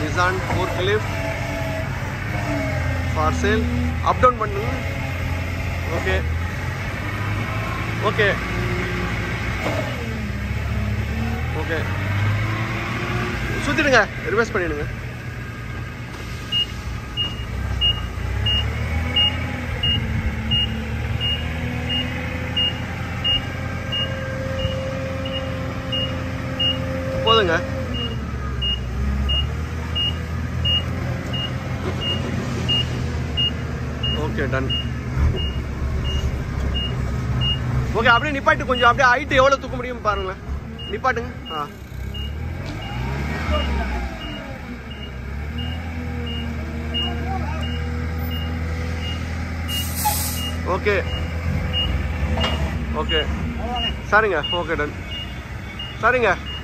Nissan forklift for sale up down பண்ணுங்க okay okay okay சுற்றிடுங்க reverse பண்ணிடுங்க போதுங்க ஓகே டன் ஓகே அப்படியே நிப்பாட்டு கொஞ்சம் அப்படியே ஹைட் எவ்வளோ தூக்க முடியும் பாருங்களேன் நிப்பாட்டுங்க ஆ ஓகே ஓகே சரிங்க ஓகே டன் சரிங்க